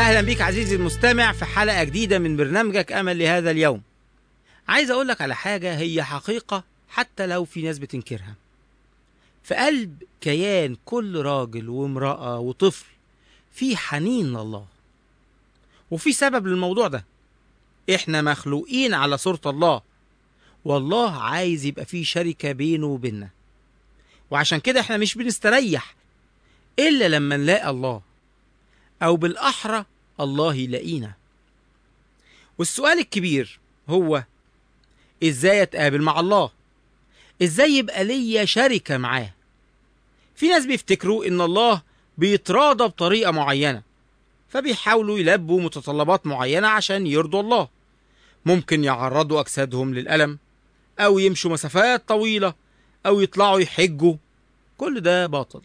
أهلا بيك عزيزي المستمع في حلقة جديدة من برنامجك أمل لهذا اليوم عايز أقول لك على حاجة هي حقيقة حتى لو في ناس بتنكرها في قلب كيان كل راجل وامرأة وطفل في حنين لله وفي سبب للموضوع ده احنا مخلوقين على صورة الله والله عايز يبقى في شركة بينه وبيننا وعشان كده احنا مش بنستريح إلا لما نلاقي الله أو بالأحرى الله يلاقينا والسؤال الكبير هو إزاي أتقابل مع الله إزاي يبقى ليا شركة معاه في ناس بيفتكروا إن الله بيتراضى بطريقة معينة فبيحاولوا يلبوا متطلبات معينة عشان يرضوا الله ممكن يعرضوا أجسادهم للألم أو يمشوا مسافات طويلة أو يطلعوا يحجوا كل ده باطل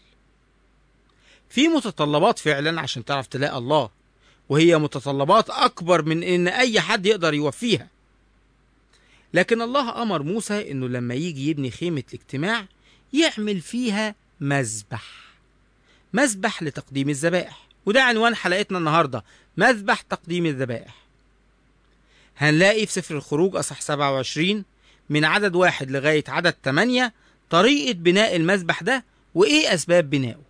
في متطلبات فعلا عشان تعرف تلاقي الله وهي متطلبات أكبر من إن أي حد يقدر يوفيها لكن الله أمر موسى إنه لما يجي يبني خيمة الاجتماع يعمل فيها مذبح مذبح لتقديم الذبائح وده عنوان حلقتنا النهاردة مذبح تقديم الذبائح هنلاقي في سفر الخروج أصح 27 من عدد واحد لغاية عدد 8 طريقة بناء المذبح ده وإيه أسباب بنائه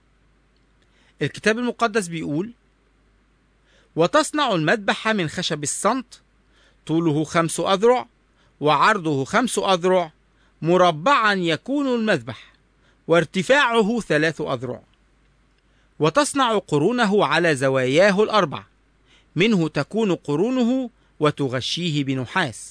الكتاب المقدس بيقول وتصنع المذبح من خشب الصمت طوله خمس أذرع وعرضه خمس أذرع مربعا يكون المذبح وارتفاعه ثلاث أذرع وتصنع قرونه على زواياه الأربع منه تكون قرونه وتغشيه بنحاس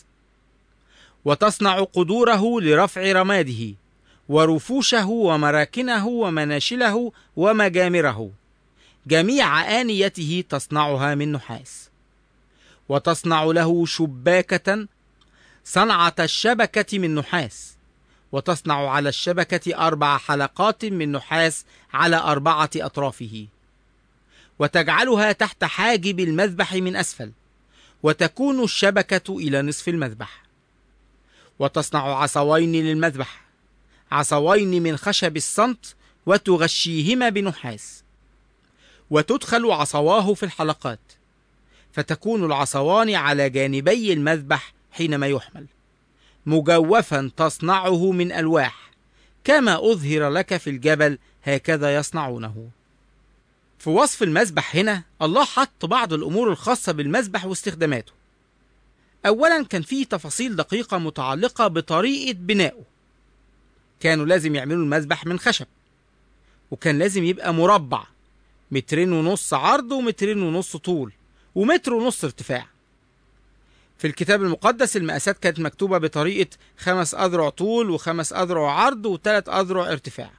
وتصنع قدوره لرفع رماده ورفوشه ومراكنه ومناشله ومجامره جميع آنيته تصنعها من نحاس وتصنع له شباكة صنعة الشبكة من نحاس وتصنع على الشبكة أربع حلقات من نحاس على أربعة أطرافه وتجعلها تحت حاجب المذبح من أسفل وتكون الشبكة إلى نصف المذبح وتصنع عصوين للمذبح عصوين من خشب الصمت وتغشيهما بنحاس وتدخل عصواه في الحلقات فتكون العصوان على جانبي المذبح حينما يحمل مجوفا تصنعه من الواح كما اظهر لك في الجبل هكذا يصنعونه في وصف المذبح هنا الله حط بعض الامور الخاصه بالمذبح واستخداماته اولا كان فيه تفاصيل دقيقه متعلقه بطريقه بنائه كانوا لازم يعملوا المذبح من خشب وكان لازم يبقى مربع مترين ونص عرض ومترين ونص طول ومتر ونص ارتفاع في الكتاب المقدس المقاسات كانت مكتوبة بطريقة خمس أذرع طول وخمس أذرع عرض وثلاث أذرع ارتفاع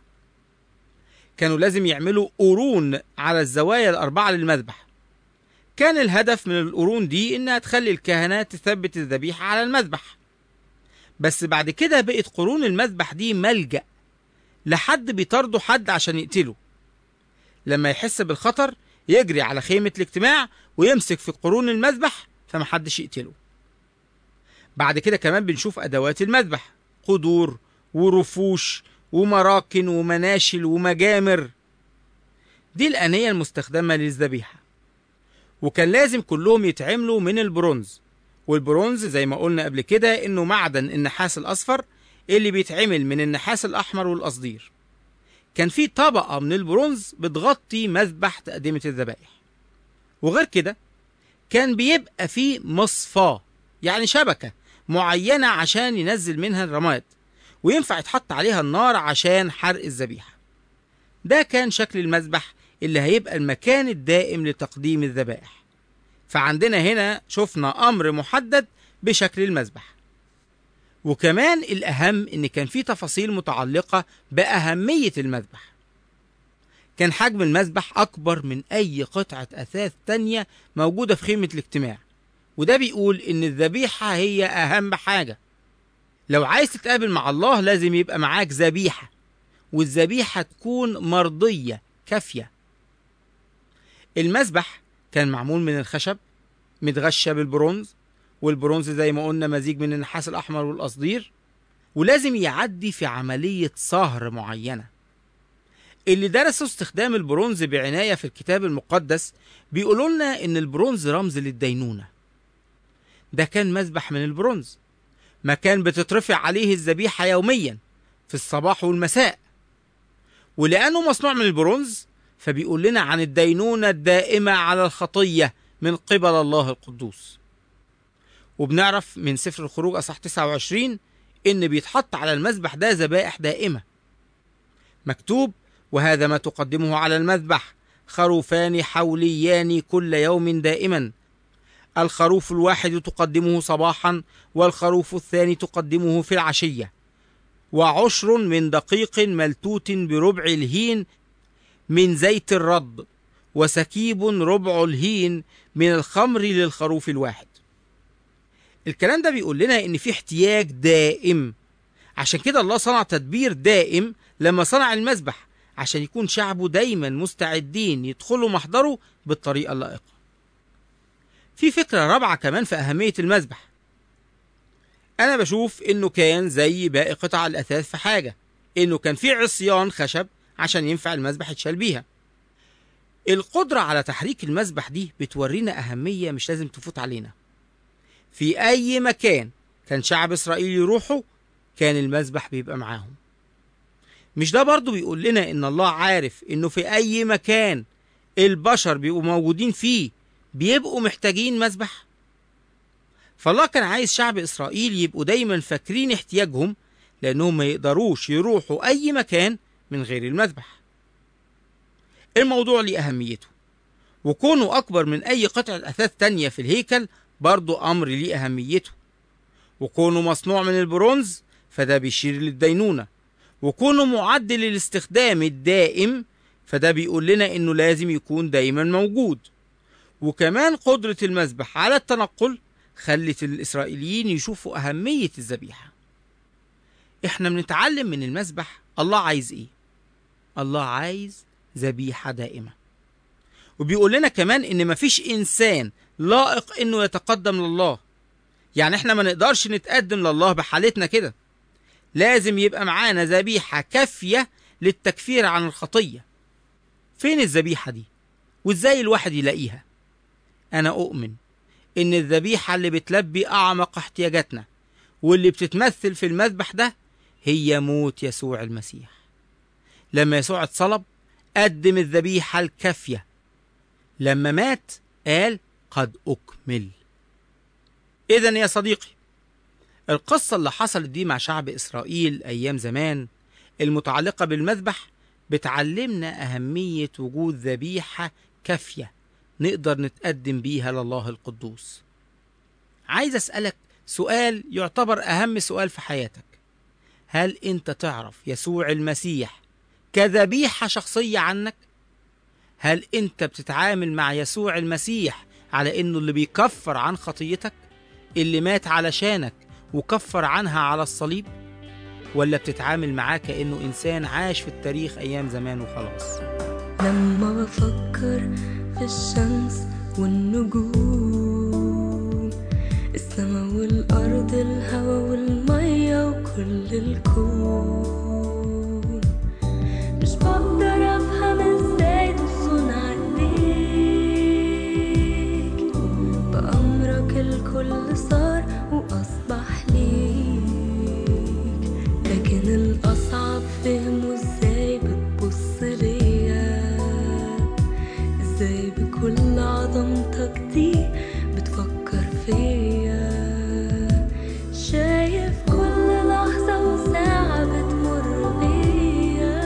كانوا لازم يعملوا قرون على الزوايا الأربعة للمذبح كان الهدف من القرون دي إنها تخلي الكهنة تثبت الذبيحة على المذبح بس بعد كده بقت قرون المذبح دي ملجأ لحد بيطاردوا حد عشان يقتله لما يحس بالخطر يجري على خيمة الاجتماع ويمسك في قرون المذبح فمحدش يقتله بعد كده كمان بنشوف أدوات المذبح قدور ورفوش ومراكن ومناشل ومجامر دي الآنية المستخدمة للذبيحة وكان لازم كلهم يتعملوا من البرونز والبرونز زي ما قلنا قبل كده انه معدن النحاس الاصفر اللي بيتعمل من النحاس الاحمر والقصدير كان في طبقة من البرونز بتغطي مذبح تقدمة الذبائح وغير كده كان بيبقى في مصفاة يعني شبكة معينة عشان ينزل منها الرماد وينفع يتحط عليها النار عشان حرق الذبيحة ده كان شكل المذبح اللي هيبقى المكان الدائم لتقديم الذبائح فعندنا هنا شفنا أمر محدد بشكل المذبح وكمان الأهم إن كان في تفاصيل متعلقة بأهمية المذبح كان حجم المذبح أكبر من أي قطعة أثاث تانية موجودة في خيمة الاجتماع وده بيقول إن الذبيحة هي أهم حاجة لو عايز تتقابل مع الله لازم يبقى معاك ذبيحة والذبيحة تكون مرضية كافية المذبح كان معمول من الخشب متغشى بالبرونز والبرونز زي ما قلنا مزيج من النحاس الأحمر والقصدير ولازم يعدي في عملية صهر معينة اللي درسوا استخدام البرونز بعناية في الكتاب المقدس بيقولوا لنا إن البرونز رمز للدينونة ده كان مذبح من البرونز مكان بتترفع عليه الذبيحة يوميا في الصباح والمساء ولأنه مصنوع من البرونز فبيقول لنا عن الدينونة الدائمة على الخطية من قبل الله القدوس وبنعرف من سفر الخروج أصح 29 إن بيتحط على المذبح ده ذبائح دائمة مكتوب وهذا ما تقدمه على المذبح خروفان حوليان كل يوم دائما الخروف الواحد تقدمه صباحا والخروف الثاني تقدمه في العشية وعشر من دقيق ملتوت بربع الهين من زيت الرد وسكيب ربع الهين من الخمر للخروف الواحد الكلام ده بيقول لنا ان في احتياج دائم عشان كده الله صنع تدبير دائم لما صنع المذبح عشان يكون شعبه دايما مستعدين يدخلوا محضره بالطريقة اللائقة في فكرة رابعة كمان في أهمية المذبح أنا بشوف إنه كان زي باقي قطع الأثاث في حاجة إنه كان في عصيان خشب عشان ينفع المذبح يتشال بيها القدرة على تحريك المذبح دي بتورينا أهمية مش لازم تفوت علينا في أي مكان كان شعب إسرائيل يروحوا كان المذبح بيبقى معاهم مش ده برضو بيقول لنا إن الله عارف إنه في أي مكان البشر بيبقوا موجودين فيه بيبقوا محتاجين مذبح فالله كان عايز شعب إسرائيل يبقوا دايما فاكرين احتياجهم لأنهم ما يقدروش يروحوا أي مكان من غير المذبح الموضوع ليه أهميته وكونه أكبر من أي قطعة أثاث تانية في الهيكل برضو أمر ليه أهميته وكونه مصنوع من البرونز فده بيشير للدينونة وكونه معد للاستخدام الدائم فده بيقول لنا إنه لازم يكون دايما موجود وكمان قدرة المذبح على التنقل خلت الإسرائيليين يشوفوا أهمية الذبيحة إحنا بنتعلم من المذبح الله عايز إيه الله عايز ذبيحة دائمة وبيقول لنا كمان إن مفيش إنسان لائق إنه يتقدم لله يعني إحنا ما نقدرش نتقدم لله بحالتنا كده لازم يبقى معانا ذبيحة كافية للتكفير عن الخطية فين الذبيحة دي وإزاي الواحد يلاقيها أنا أؤمن إن الذبيحة اللي بتلبي أعمق احتياجاتنا واللي بتتمثل في المذبح ده هي موت يسوع المسيح لما يسوع اتصلب قدم الذبيحة الكافية لما مات قال قد أكمل إذا يا صديقي القصة اللي حصلت دي مع شعب إسرائيل أيام زمان المتعلقة بالمذبح بتعلمنا أهمية وجود ذبيحة كافية نقدر نتقدم بيها لله القدوس عايز أسألك سؤال يعتبر أهم سؤال في حياتك هل أنت تعرف يسوع المسيح كذبيحة شخصية عنك؟ هل أنت بتتعامل مع يسوع المسيح على أنه اللي بيكفر عن خطيتك؟ اللي مات علشانك وكفر عنها على الصليب؟ ولا بتتعامل معاه كأنه إنسان عاش في التاريخ أيام زمان وخلاص؟ لما بفكر في الشمس والنجوم السما والأرض الهوا والمية وكل الكون مش بقدر أفهم ازاي تصون عليك بأمرك الكل صار وأصبح ليك لكن الأصعب فهمه ازاي بتبص ليا ازاي بكل عظمتك دي بتفكر فيا شايف كل لحظة وساعة بتمر بيا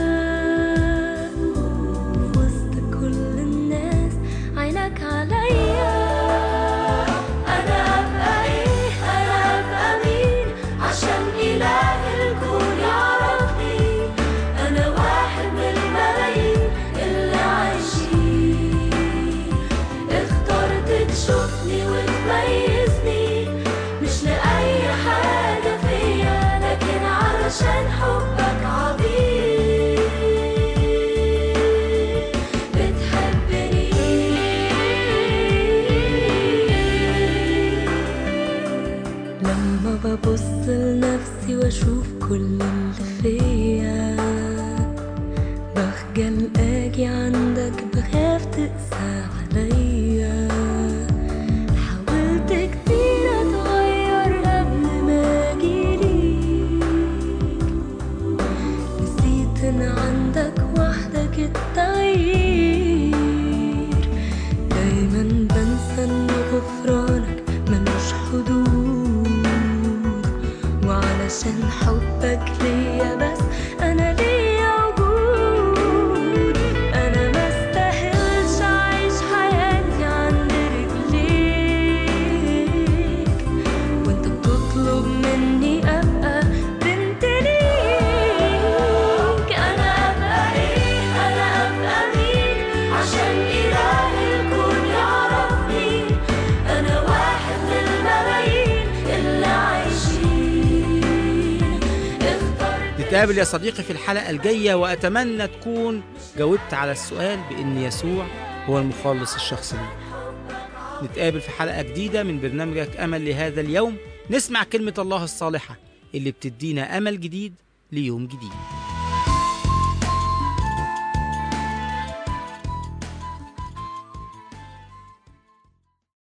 في وسط كل الناس عينك عليا أنا أبقى إيه أنا أبقى مين عشان إله الكون يعرفني أنا واحد من الملايين اللي عايشين اخترت تشوفني وتميزني مش لأي حاجة فيا لكن علشان حبك عظيم بتحبني لما ببص لنفسي واشوف كل اللي فيا بخجل نتقابل يا صديقي في الحلقة الجاية وأتمنى تكون جاوبت على السؤال بأن يسوع هو المخلص الشخصي لي نتقابل في حلقة جديدة من برنامجك أمل لهذا اليوم نسمع كلمة الله الصالحة اللي بتدينا أمل جديد ليوم جديد